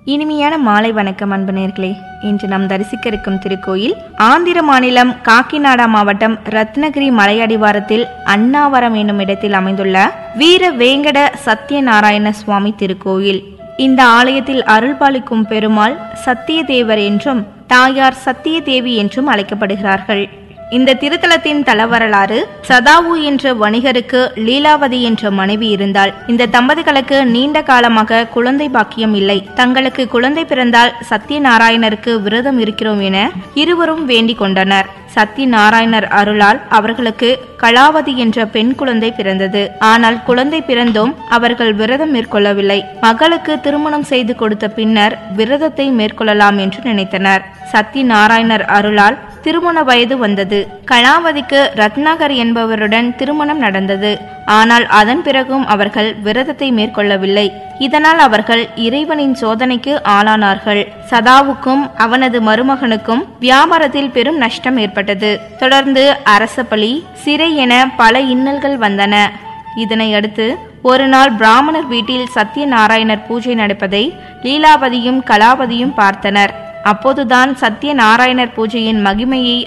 இனிமையான மாலை வணக்கம் அன்பு நேர்களே இன்று நாம் தரிசிக்க இருக்கும் திருக்கோயில் ஆந்திர மாநிலம் காக்கிநாடா மாவட்டம் ரத்னகிரி மலையடிவாரத்தில் அண்ணாவரம் என்னும் இடத்தில் அமைந்துள்ள வீர வேங்கட சத்யநாராயண சுவாமி திருக்கோயில் இந்த ஆலயத்தில் அருள்பாலிக்கும் பெருமாள் சத்தியதேவர் என்றும் தாயார் சத்தியதேவி என்றும் அழைக்கப்படுகிறார்கள் இந்த திருத்தலத்தின் தலவரலாறு சதாவு என்ற வணிகருக்கு லீலாவதி என்ற மனைவி இருந்தாள் இந்த தம்பதிகளுக்கு நீண்ட காலமாக குழந்தை பாக்கியம் இல்லை தங்களுக்கு குழந்தை பிறந்தால் சத்யநாராயணருக்கு விரதம் இருக்கிறோம் என இருவரும் வேண்டிக் கொண்டனர் சத்யநாராயணர் அருளால் அவர்களுக்கு கலாவதி என்ற பெண் குழந்தை பிறந்தது ஆனால் குழந்தை பிறந்தும் அவர்கள் விரதம் மேற்கொள்ளவில்லை மகளுக்கு திருமணம் செய்து கொடுத்த பின்னர் விரதத்தை மேற்கொள்ளலாம் என்று நினைத்தனர் சத்யநாராயணர் அருளால் திருமண வயது வந்தது கலாவதிக்கு ரத்னாகர் என்பவருடன் திருமணம் நடந்தது ஆனால் அதன் பிறகும் அவர்கள் விரதத்தை மேற்கொள்ளவில்லை இதனால் அவர்கள் இறைவனின் சோதனைக்கு ஆளானார்கள் சதாவுக்கும் அவனது மருமகனுக்கும் வியாபாரத்தில் பெரும் நஷ்டம் ஏற்பட்டது தொடர்ந்து அரச பலி சிறை என பல இன்னல்கள் வந்தன இதனை அடுத்து ஒரு நாள் பிராமணர் வீட்டில் சத்யநாராயணர் பூஜை நடப்பதை லீலாவதியும் கலாவதியும் பார்த்தனர் அப்போதுதான் சத்யநாராயணர் பூஜையின் மகிமையை